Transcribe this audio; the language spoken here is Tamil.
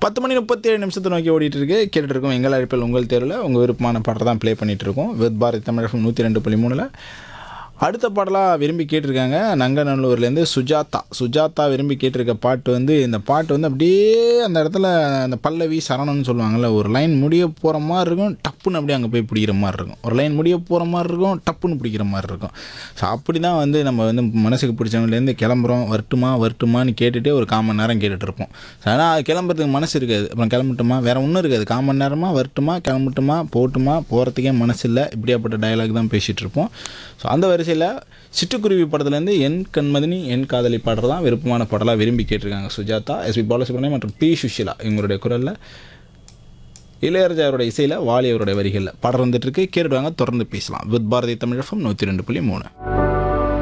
பத்து மணி முப்பத்தி ஏழு நிமிஷத்தை நோக்கி ஓடிட்டு இருக்கு கேட்டுட்டு இருக்கோம் எங்கள் அழைப்பில் உங்கள் தேர்வில் உங்கள் விருப்பமான பாட்டை தான் ப்ளே பண்ணிட்டு இருக்கோம் வித் பாரதி தமிழகம் நூற்றி ரெண்டு புள்ளி மூணில் அடுத்த பாடலாக விரும்பி கேட்டிருக்காங்க நங்கநல்லூர்லேருந்து சுஜாதா சுஜாதா விரும்பி கேட்டிருக்க பாட்டு வந்து இந்த பாட்டு வந்து அப்படியே அந்த இடத்துல அந்த பல்லவி சரணம்னு சொல்லுவாங்கள்ல ஒரு லைன் முடிய போகிற மாதிரி இருக்கும் டப்புன்னு அப்படியே அங்கே போய் பிடிக்கிற மாதிரி இருக்கும் ஒரு லைன் முடிய போகிற மாதிரி இருக்கும் டப்புன்னு பிடிக்கிற மாதிரி இருக்கும் ஸோ அப்படி தான் வந்து நம்ம வந்து மனசுக்கு பிடிச்சவங்கலேருந்து கிளம்புறோம் வரட்டுமா வரட்டுமான்னு கேட்டுகிட்டே ஒரு கால் மணி நேரம் கேட்டுட்டு இருப்போம் ஆனால் அது கிளம்புறதுக்கு மனசு இருக்காது அப்புறம் கிளம்பட்டுமா வேறு ஒன்றும் இருக்காது கால் மணி நேரமாக வரட்டுமா கிளம்பட்டுமா போட்டுமா போகிறதுக்கே மனசு இல்லை இப்படியாப்பட்ட டயலாக் தான் பேசிகிட்டு இருப்போம் ஸோ அந்த வரிசையில் சிட்டுக்குருவி படத்துலேருந்து என் கண்மதினி என் காதலி பாடல் தான் விருப்பமான பாடலாக விரும்பி கேட்டிருக்காங்க சுஜாதா எஸ்பி பாலசுப்ரமணியம் மற்றும் பி சுஷிலா இவங்களுடைய குரலில் இளையராஜா அவருடைய இசையில் வாலி அவருடைய வரிகளில் பாடல் வந்துட்டு இருக்கு கேட்டுடுவாங்க தொடர்ந்து பேசலாம் வித் பாரதி தமிழகம் நூற்றி ரெண்டு புள்ளி மூணு